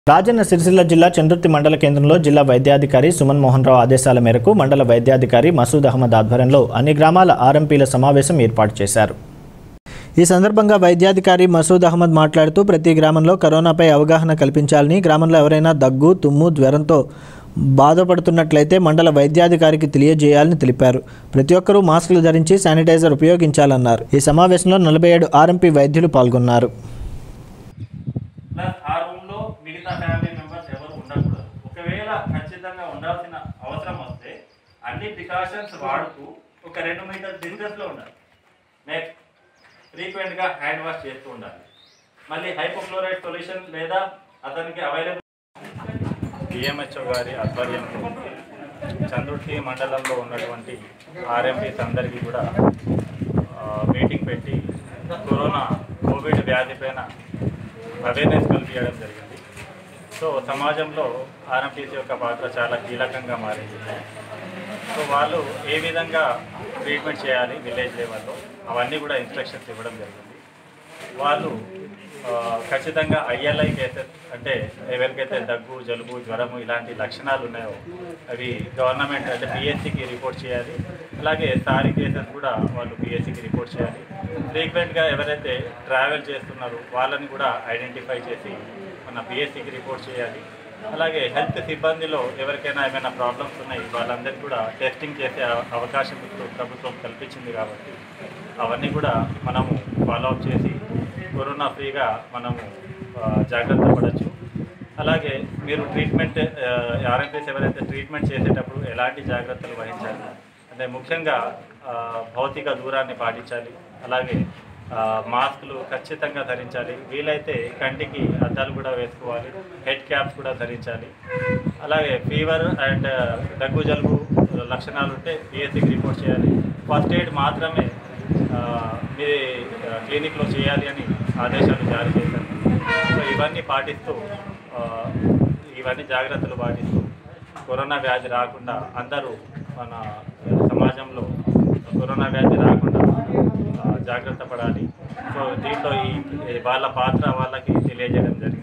రాజన్న సిరిసిల్ల జిల్లా చందుర్తి మండల కేంద్రంలో జిల్లా వైద్యాధికారి సుమన్ మోహన్ రావు ఆదేశాల మేరకు మండల వైద్యాధికారి మసూద్ అహ్మద్ ఆధ్వర్యంలో అన్ని గ్రామాల ఆర్ఎంపీల సమావేశం ఏర్పాటు చేశారు ఈ సందర్భంగా వైద్యాధికారి మసూద్ అహ్మద్ మాట్లాడుతూ ప్రతి గ్రామంలో కరోనాపై అవగాహన కల్పించాలని గ్రామంలో ఎవరైనా దగ్గు తుమ్ము జ్వరంతో బాధపడుతున్నట్లయితే మండల వైద్యాధికారికి తెలియజేయాలని తెలిపారు ప్రతి ఒక్కరూ మాస్కులు ధరించి శానిటైజర్ ఉపయోగించాలన్నారు ఈ సమావేశంలో నలభై ఏడు ఆర్ఎంపీ వైద్యులు పాల్గొన్నారు ప్లస్ ఆ రూమ్ లో మిగతా ఫ్యామిలీ మెంబర్స్ ఎవరు ఉండకూడదు ఒకవేళ ఖచ్చితంగా ఉండాల్సిన అవసరం వస్తే అన్ని ప్రికాషన్స్ వాడుతూ ఒక రెండు మీటర్ డిస్టెన్స్ లో ఉండాలి నెక్స్ట్ ఫ్రీక్వెంట్ గా హ్యాండ్ వాష్ చేస్తూ ఉండాలి మళ్ళీ హైపోక్లోరైడ్ సొల్యూషన్ లేదా అతనికి అవైలబుల్ డిఎంహెచ్ఓ గారి ఆధ్వర్యంలో చంద్రుటి మండలంలో ఉన్నటువంటి ఆర్ఎంపీస్ అందరికీ కూడా ఆ, మీటింగ్ పెట్టి కరోనా కోవిడ్ వ్యాధి పైన అవేర్నెస్ కల్పించడం జరిగింది సో సమాజంలో ఆర్ఎంపీసీ యొక్క పాత్ర చాలా కీలకంగా మారింది సో వాళ్ళు ఏ విధంగా ట్రీట్మెంట్ చేయాలి విలేజ్ లెవెల్లో అవన్నీ కూడా ఇన్స్ట్రక్షన్స్ ఇవ్వడం జరిగింది వాళ్ళు ఆ, ఖచ్చితంగా ఐఎల్ఐ కేసెస్ అంటే ఎవరికైతే దగ్గు జలుబు జ్వరము ఇలాంటి లక్షణాలు ఉన్నాయో అవి గవర్నమెంట్ అంటే పిఎస్సికి రిపోర్ట్ చేయాలి అలాగే సారీ కేసెస్ కూడా వాళ్ళు పిఎస్సికి రిపోర్ట్ చేయాలి ఫ్రీక్వెంట్గా ఎవరైతే ట్రావెల్ చేస్తున్నారో వాళ్ళని కూడా ఐడెంటిఫై చేసి మన పిఎస్సికి రిపోర్ట్ చేయాలి అలాగే హెల్త్ సిబ్బందిలో ఎవరికైనా ఏమైనా ప్రాబ్లమ్స్ ఉన్నాయి వాళ్ళందరికీ కూడా టెస్టింగ్ చేసే అవ- అవకాశం ఇప్పుడు ప్రభుత్వం కల్పించింది కాబట్టి అవన్నీ కూడా మనము ఫాలోఅప్ చేసి కరోనా ఫ్రీగా మనము ఆ, జాగ్రత్త పడవచ్చు అలాగే మీరు ట్రీట్మెంట్ ఆర్ఎంపీస్ ఎవరైతే ట్రీట్మెంట్ చేసేటప్పుడు ఎలాంటి జాగ్రత్తలు వహించాలి అంటే ముఖ్యంగా ఆ, భౌతిక దూరాన్ని పాటించాలి అలాగే ఆ, మాస్కులు ఖచ్చితంగా ధరించాలి వీలైతే కంటికి అద్దాలు కూడా వేసుకోవాలి హెడ్ క్యాప్స్ కూడా ధరించాలి అలాగే ఫీవర్ అండ్ దగ్గు జలుబు లక్షణాలు ఉంటే పిఎస్సికి రిపోర్ట్ చేయాలి ఫస్ట్ ఎయిడ్ మాత్రమే ఆ, మీ ఆ, క్లినిక్లో చేయాలి అని ఆదేశాలు జారీ చేశారు సో ఇవన్నీ పాటిస్తూ ఆ, ఇవన్నీ జాగ్రత్తలు పాటిస్తూ కరోనా వ్యాధి రాకుండా అందరూ మన సమాజంలో కరోనా వ్యాధి రాకుండా ఆ, జాగ్రత్త పడాలి సో దీంట్లో ఈ వాళ్ళ పాత్ర వాళ్ళకి తెలియజేయడం జరిగింది